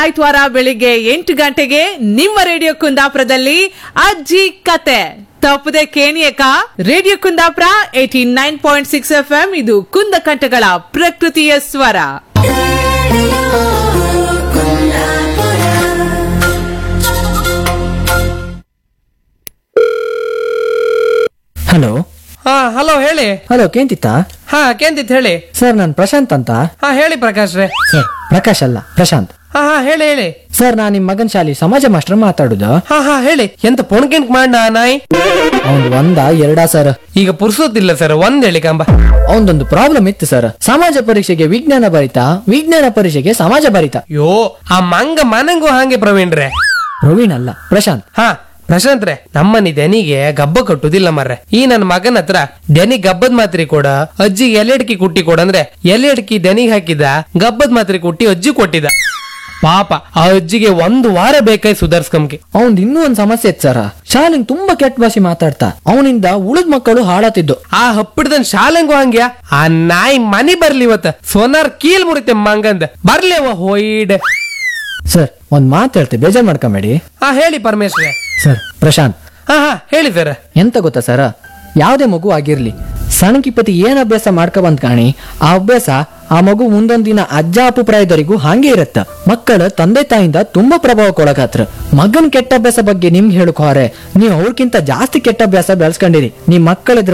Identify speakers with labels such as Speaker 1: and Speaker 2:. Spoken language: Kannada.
Speaker 1: ಆಯ್ತವಾರ ಬೆಳಿಗ್ಗೆ ಎಂಟು ಗಂಟೆಗೆ ನಿಮ್ಮ ರೇಡಿಯೋ ಕುಂದಾಪುರದಲ್ಲಿ ಅಜ್ಜಿ ಕತೆ ತಪ್ಪದೆ ಕೇಣಿಯಕ radio Kundapura eighty nine point six F M ಇದು ಕುಂದ ಕಂಠಗಳ ಪ್ರಕೃತಿಯ ಸ್ವರ
Speaker 2: ಹಲೋ
Speaker 3: ಹಾ ಹಲೋ ಹೇಳಿ
Speaker 2: ಹಲೋ ಕೇಂತಿತ್ತ
Speaker 3: ಹಾ ಕೇಂದಿತ್ ಹೇಳಿ
Speaker 2: ಸರ್ ನಾನು ಪ್ರಶಾಂತ್ ಅಂತ
Speaker 3: ಹಾ ಹೇಳಿ ಪ್ರಕಾಶ್ ರೇ
Speaker 2: ಸರ್ ಪ್ರಕಾಶ್ ಅಲ್ಲ ಪ್ರಶಾಂತ್
Speaker 3: ಹಾ ಹಾ ಹೇಳಿ ಹೇಳಿ
Speaker 2: ಸರ್ ನಾನು ನಿಮ್ಮ ಮಗನ ಶಾಲೆ ಸಮಾಜ ಮಾಸ್ಟರ್ ಮಾತಾಡುದು
Speaker 3: ಹಾ ಹಾ ಹೇಳಿ ಎಂತ ಪೊಣ್ಕೆಂಟ್ ಮಾಡ ನಾಯಿ
Speaker 2: ಅವ್ನ್ ಒಂದ ಎರಡಾ ಸರ್
Speaker 3: ಈಗ ಪುರ್ಸೋತಿಲ್ಲ ಸರ್ ಒಂದ್ ಹೇಳಿ ಕಂಬ
Speaker 2: ಅವನದೊಂದು ಪ್ರಾಬ್ಲಮ್ ಇತ್ತು ಸರ್ ಸಮಾಜ ಪರೀಕ್ಷೆಗೆ ವಿಜ್ಞಾನ ಬರಿತ ವಿಜ್ಞಾನ ಪರೀಕ್ಷೆಗೆ ಸಮಾಜ ಬರಿತ
Speaker 3: ಯೋ ಆ ಮಂಗ ಮನಂಗೂ ಹಾಗೆ ಪ್ರವೀಣ್ ರೇ
Speaker 2: ಪ್ರವೀಣ್ ಅಲ್ಲ ಪ್ರಶಾಂತ್
Speaker 3: ಹಾ ಪ್ರಶಾಂತ್ ರೇ ನಮ್ಮನಿ ದನಿಗೆ ಗಬ್ಬ ಕಟ್ಟುದಿಲ್ಲ ಮರ್ರೆ ಈ ನನ್ನ ಮಗನ ಹತ್ರ ದನಿ ಗಬ್ಬದ್ ಮಾತ್ರೆ ಕೊಡ ಅಜ್ಜಿಗೆ ಎಲೆಡ್ಕಿ ಕುಟ್ಟಿ ಕೊಡ ಅಂದ್ರೆ ಎಲೆಡ್ಕಿ ದನಿಗೆ ಹಾಕಿದ ಗಬ್ಬದ್ ಮಾತ್ರೆ ಕುಟ್ಟಿ ಅಜ್ಜಿ ಕೊಟ್ಟಿದ ಪಾಪ ಆ ಅಜ್ಜಿಗೆ ಒಂದು ವಾರ ಬೇಕಾಯ್ ಸುಧಾರ್ಸ್ಕಂಗೆ
Speaker 2: ಅವನ್ ಇನ್ನೂ ಒಂದ್ ಸಮಸ್ಯೆ ಇತ್ತು ಸರ್ ಶಾಲೆಗೆ ತುಂಬಾ ಕೆಟ್ಟ ಭಾಷೆ ಮಾತಾಡ್ತಾ ಅವನಿಂದ ಉಳಿದ ಮಕ್ಕಳು ಹಾಳಾತಿದ್ದು
Speaker 3: ಆ ಹಪ್ಪಿಡ್ದನ್ ಶಾಲೆಂಗು ಹಂಗ್ಯಾ ಆ ನಾಯಿ ಮನಿ ಬರ್ಲಿ ಇವತ್ತ ಸೋನಾರ್ ಕೀಲ್ ಮುರಿತೆ ಮಂಗಂದ ಬರ್ಲಿ ಅವ ಹೋಯ್ಡ್
Speaker 2: ಸರ್ ಒಂದ್ ಮಾತು ಹೇಳ್ತೆ ಬೇಜಾರ್ ಮಾಡ್ಕೊಂಬೇಡಿ
Speaker 3: ಹಾ ಹೇಳಿ ಪರಮೇಶ್ವರ
Speaker 2: ಸರ್ ಪ್ರಶಾಂತ್
Speaker 3: ಹಾ ಹಾ ಹೇಳಿ ಸರ್
Speaker 2: ಎಂತ ಗೊತ್ತಾ ಸರ ಯಾವುದೇ ಮಗು ಆಗಿರ್ಲಿ ಸಣ್ಣಕಿಪತಿ ಏನ್ ಅಭ್ಯಾಸ ಮಾಡ್ಕೊ ಬಂದ್ ಕಾಣಿ ಆ ಅಭ್ಯಾಸ ಆ ಮಗು ಮುಂದೊಂದ್ ದಿನ ಅಜ್ಜ ಅಪ್ಪು ಪ್ರಾಯದವರೆಗೂ ಹಾಗೆ ಇರತ್ತ ಮಕ್ಕಳ ತಂದೆ ತಾಯಿಂದ ತುಂಬಾ ಪ್ರಭಾವಕ್ಕೊಳಗಾತ್ರ ಮಗನ್ ಕೆಟ್ಟ ಅಭ್ಯಾಸ ಬಗ್ಗೆ ನಿಮ್ಗೆ ಹೇಳಕ್ ಹೋರೆ ನೀವು ಅವ್ರಕ್ಕಿಂತ ಜಾಸ್ತಿ ಕೆಟ್ಟ ಅಭ್ಯಾಸ ಬೆಳೆಸ್ಕೊಂಡಿರಿ ನಿಮ್ ಮಕ್ಕಳ